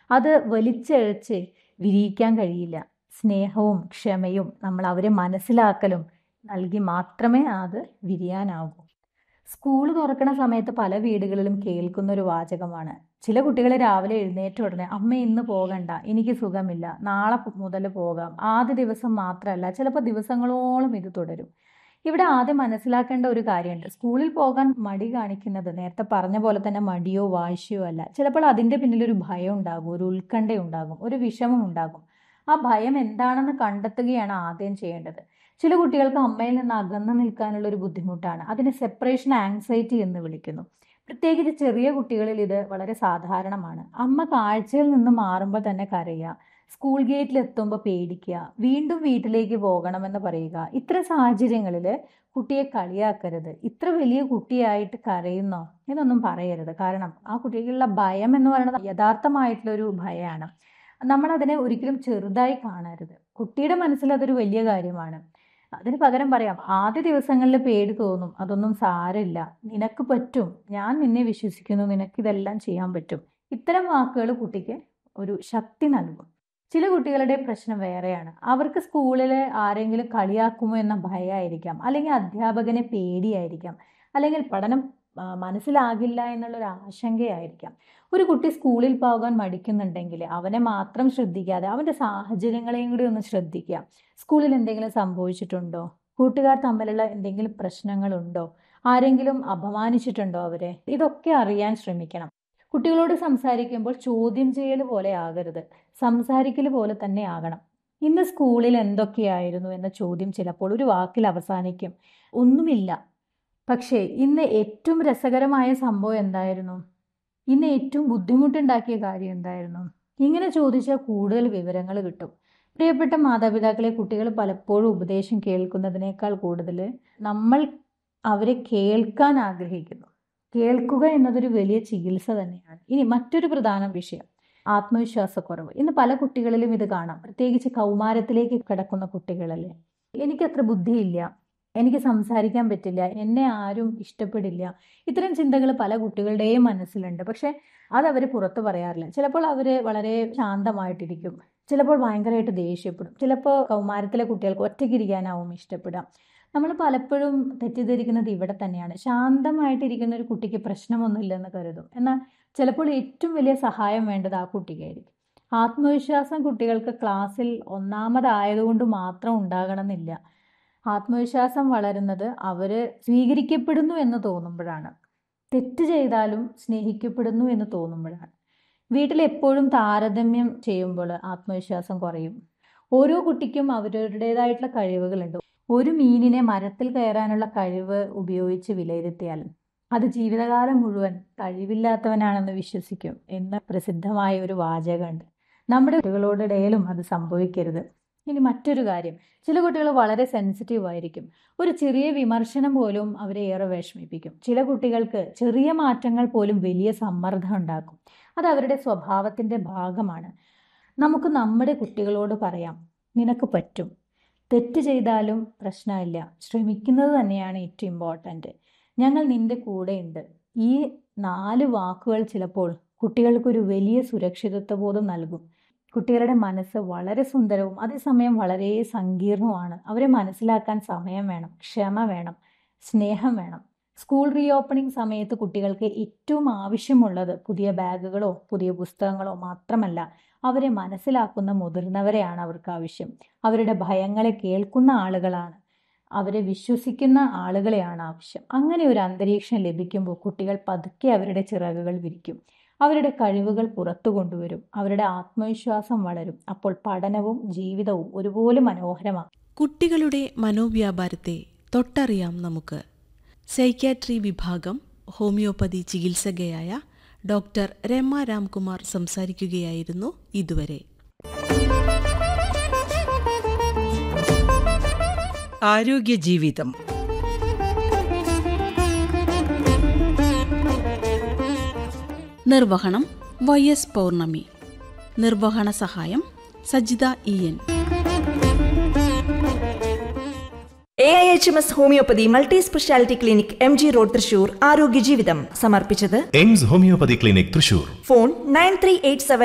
അത് വലിച്ചഴച്ച് വിരിയിക്കാൻ കഴിയില്ല സ്നേഹവും ക്ഷമയും നമ്മൾ അവരെ മനസ്സിലാക്കലും നൽകി മാത്രമേ അത് വിരിയാനാകൂ സ്കൂൾ തുറക്കണ സമയത്ത് പല വീടുകളിലും കേൾക്കുന്ന ഒരു വാചകമാണ് ചില കുട്ടികൾ രാവിലെ എഴുന്നേറ്റ ഉടനെ അമ്മ ഇന്ന് പോകണ്ട എനിക്ക് സുഖമില്ല നാളെ മുതൽ പോകാം ആദ്യ ദിവസം മാത്രമല്ല ചിലപ്പോൾ ദിവസങ്ങളോളം ഇത് തുടരും ഇവിടെ ആദ്യം മനസ്സിലാക്കേണ്ട ഒരു കാര്യമുണ്ട് സ്കൂളിൽ പോകാൻ മടി കാണിക്കുന്നത് നേരത്തെ പറഞ്ഞ പോലെ തന്നെ മടിയോ വാശിയോ അല്ല ചിലപ്പോൾ അതിൻ്റെ പിന്നിൽ ഒരു ഭയം ഉണ്ടാകും ഒരു ഉത്കണ്ഠ ഉണ്ടാകും ഒരു വിഷമം ഉണ്ടാകും ആ ഭയം എന്താണെന്ന് കണ്ടെത്തുകയാണ് ആദ്യം ചെയ്യേണ്ടത് ചില കുട്ടികൾക്ക് അമ്മയിൽ നിന്ന് അകന്നു നിൽക്കാനുള്ള ഒരു ബുദ്ധിമുട്ടാണ് അതിനെ സെപ്പറേഷൻ ആങ്സൈറ്റി എന്ന് വിളിക്കുന്നു പ്രത്യേകിച്ച് ചെറിയ കുട്ടികളിൽ ഇത് വളരെ സാധാരണമാണ് അമ്മ കാഴ്ചയിൽ നിന്ന് മാറുമ്പോൾ തന്നെ കരയുക സ്കൂൾ ഗേറ്റിൽ എത്തുമ്പോൾ പേടിക്കുക വീണ്ടും വീട്ടിലേക്ക് പോകണമെന്ന് പറയുക ഇത്തരം സാഹചര്യങ്ങളിൽ കുട്ടിയെ കളിയാക്കരുത് ഇത്ര വലിയ കുട്ടിയായിട്ട് കരയുന്നോ എന്നൊന്നും പറയരുത് കാരണം ആ കുട്ടിക്കുള്ള ഭയം എന്ന് പറയുന്നത് യഥാർത്ഥമായിട്ടുള്ളൊരു ഭയമാണ് നമ്മളതിനെ ഒരിക്കലും ചെറുതായി കാണരുത് കുട്ടിയുടെ മനസ്സിൽ അതൊരു വലിയ കാര്യമാണ് അതിന് പകരം പറയാം ആദ്യ ദിവസങ്ങളിൽ പേടി തോന്നും അതൊന്നും സാരമില്ല നിനക്ക് പറ്റും ഞാൻ നിന്നെ വിശ്വസിക്കുന്നു നിനക്കിതെല്ലാം ചെയ്യാൻ പറ്റും ഇത്തരം വാക്കുകൾ കുട്ടിക്ക് ഒരു ശക്തി നൽകും ചില കുട്ടികളുടെ പ്രശ്നം വേറെയാണ് അവർക്ക് സ്കൂളിൽ ആരെങ്കിലും കളിയാക്കുമോ എന്ന ഭയമായിരിക്കാം അല്ലെങ്കിൽ അധ്യാപകനെ പേടിയായിരിക്കാം അല്ലെങ്കിൽ പഠനം മനസ്സിലാകില്ല എന്നുള്ളൊരു ആശങ്കയായിരിക്കാം ഒരു കുട്ടി സ്കൂളിൽ പോകാൻ മടിക്കുന്നുണ്ടെങ്കിൽ അവനെ മാത്രം ശ്രദ്ധിക്കാതെ അവൻ്റെ സാഹചര്യങ്ങളെയും കൂടി ഒന്ന് ശ്രദ്ധിക്കുക സ്കൂളിൽ എന്തെങ്കിലും സംഭവിച്ചിട്ടുണ്ടോ കൂട്ടുകാർ തമ്മിലുള്ള എന്തെങ്കിലും പ്രശ്നങ്ങളുണ്ടോ ആരെങ്കിലും അപമാനിച്ചിട്ടുണ്ടോ അവരെ ഇതൊക്കെ അറിയാൻ ശ്രമിക്കണം കുട്ടികളോട് സംസാരിക്കുമ്പോൾ ചോദ്യം ചെയ്യൽ പോലെ ആകരുത് സംസാരിക്കൽ പോലെ തന്നെ ആകണം ഇന്ന് സ്കൂളിൽ എന്തൊക്കെയായിരുന്നു എന്ന ചോദ്യം ചിലപ്പോൾ ഒരു വാക്കിൽ അവസാനിക്കും ഒന്നുമില്ല പക്ഷേ ഇന്ന് ഏറ്റവും രസകരമായ സംഭവം എന്തായിരുന്നു ഇന്ന് ഏറ്റവും ബുദ്ധിമുട്ടുണ്ടാക്കിയ കാര്യം എന്തായിരുന്നു ഇങ്ങനെ ചോദിച്ചാൽ കൂടുതൽ വിവരങ്ങൾ കിട്ടും പ്രിയപ്പെട്ട മാതാപിതാക്കളെ കുട്ടികൾ പലപ്പോഴും ഉപദേശം കേൾക്കുന്നതിനേക്കാൾ കൂടുതൽ നമ്മൾ അവരെ കേൾക്കാൻ ആഗ്രഹിക്കുന്നു കേൾക്കുക എന്നതൊരു വലിയ ചികിത്സ തന്നെയാണ് ഇനി മറ്റൊരു പ്രധാന വിഷയം ആത്മവിശ്വാസക്കുറവ് ഇന്ന് പല കുട്ടികളിലും ഇത് കാണാം പ്രത്യേകിച്ച് കൗമാരത്തിലേക്ക് കിടക്കുന്ന കുട്ടികളല്ലേ എനിക്കത്ര ബുദ്ധിയില്ല എനിക്ക് സംസാരിക്കാൻ പറ്റില്ല എന്നെ ആരും ഇഷ്ടപ്പെടില്ല ഇത്തരം ചിന്തകൾ പല കുട്ടികളുടെയും മനസ്സിലുണ്ട് പക്ഷെ അത് അവർ പുറത്തു പറയാറില്ല ചിലപ്പോൾ അവർ വളരെ ശാന്തമായിട്ടിരിക്കും ചിലപ്പോൾ ഭയങ്കരമായിട്ട് ദേഷ്യപ്പെടും ചിലപ്പോൾ കൗമാരത്തിലെ കുട്ടികൾക്ക് ഒറ്റയ്ക്കിരിക്കാനാവും ഇഷ്ടപ്പെടാം നമ്മൾ പലപ്പോഴും തെറ്റിദ്ധരിക്കുന്നത് ഇവിടെ തന്നെയാണ് ശാന്തമായിട്ടിരിക്കുന്ന ഒരു കുട്ടിക്ക് പ്രശ്നമൊന്നുമില്ലെന്ന് കരുതും എന്നാൽ ചിലപ്പോൾ ഏറ്റവും വലിയ സഹായം വേണ്ടത് ആ കുട്ടിക്കായിരിക്കും ആത്മവിശ്വാസം കുട്ടികൾക്ക് ക്ലാസ്സിൽ ഒന്നാമതായതുകൊണ്ട് മാത്രം ഉണ്ടാകണമെന്നില്ല ആത്മവിശ്വാസം വളരുന്നത് അവർ സ്വീകരിക്കപ്പെടുന്നു എന്ന് തോന്നുമ്പോഴാണ് തെറ്റ് ചെയ്താലും സ്നേഹിക്കപ്പെടുന്നു എന്ന് തോന്നുമ്പോഴാണ് വീട്ടിൽ എപ്പോഴും താരതമ്യം ചെയ്യുമ്പോൾ ആത്മവിശ്വാസം കുറയും ഓരോ കുട്ടിക്കും അവരുടേതായിട്ടുള്ള കഴിവുകളുണ്ട് ഒരു മീനിനെ മരത്തിൽ കയറാനുള്ള കഴിവ് ഉപയോഗിച്ച് വിലയിരുത്തിയാൽ അത് ജീവിതകാലം മുഴുവൻ കഴിവില്ലാത്തവനാണെന്ന് വിശ്വസിക്കും എന്ന പ്രസിദ്ധമായ ഒരു വാചകമുണ്ട് നമ്മുടെ കുട്ടികളോടിടയിലും അത് സംഭവിക്കരുത് ഇനി മറ്റൊരു കാര്യം ചില കുട്ടികൾ വളരെ സെൻസിറ്റീവ് ആയിരിക്കും ഒരു ചെറിയ വിമർശനം പോലും അവരെ ഏറെ വിഷമിപ്പിക്കും ചില കുട്ടികൾക്ക് ചെറിയ മാറ്റങ്ങൾ പോലും വലിയ സമ്മർദ്ദം ഉണ്ടാക്കും അത് അവരുടെ സ്വഭാവത്തിൻ്റെ ഭാഗമാണ് നമുക്ക് നമ്മുടെ കുട്ടികളോട് പറയാം നിനക്ക് പറ്റും തെറ്റ് ചെയ്താലും പ്രശ്നമില്ല ശ്രമിക്കുന്നത് തന്നെയാണ് ഏറ്റവും ഇമ്പോർട്ടൻറ്റ് ഞങ്ങൾ നിൻ്റെ കൂടെയുണ്ട് ഈ നാല് വാക്കുകൾ ചിലപ്പോൾ കുട്ടികൾക്കൊരു വലിയ സുരക്ഷിതത്വ ബോധം നൽകും കുട്ടികളുടെ മനസ്സ് വളരെ സുന്ദരവും അതേസമയം വളരെ സങ്കീർണവുമാണ് അവരെ മനസ്സിലാക്കാൻ സമയം വേണം ക്ഷമ വേണം സ്നേഹം വേണം സ്കൂൾ റീ ഓപ്പണിംഗ് സമയത്ത് കുട്ടികൾക്ക് ഏറ്റവും ആവശ്യമുള്ളത് പുതിയ ബാഗുകളോ പുതിയ പുസ്തകങ്ങളോ മാത്രമല്ല അവരെ മനസ്സിലാക്കുന്ന മുതിർന്നവരെയാണ് അവർക്ക് ആവശ്യം അവരുടെ ഭയങ്ങളെ കേൾക്കുന്ന ആളുകളാണ് അവരെ വിശ്വസിക്കുന്ന ആളുകളെയാണ് ആവശ്യം അങ്ങനെ ഒരു അന്തരീക്ഷം ലഭിക്കുമ്പോൾ കുട്ടികൾ പതുക്കെ അവരുടെ ചിറകുകൾ വിരിക്കും അവരുടെ കഴിവുകൾ പുറത്തു കൊണ്ടുവരും അവരുടെ ആത്മവിശ്വാസം വളരും അപ്പോൾ പഠനവും ജീവിതവും ഒരുപോലെ മനോഹരമാകും കുട്ടികളുടെ മനോവ്യാപാരത്തെ തൊട്ടറിയാം നമുക്ക് സൈക്യാട്രി വിഭാഗം ഹോമിയോപ്പതി ചികിത്സകയായ ഡോക്ടർ രമ രാംകുമാർ സംസാരിക്കുകയായിരുന്നു ഇതുവരെ ആരോഗ്യ ജീവിതം നിർവഹണം വൈ എസ് പൗർണമി നിർവഹണ സഹായം Sajitha E N A I H M S homeopathy multi speciality clinic M G road Thrissur ആരോഗ്യ ജീവിതം സമർപ്പിച്ചത് AIMS homeopathy clinic Thrissur phone nine three eight seven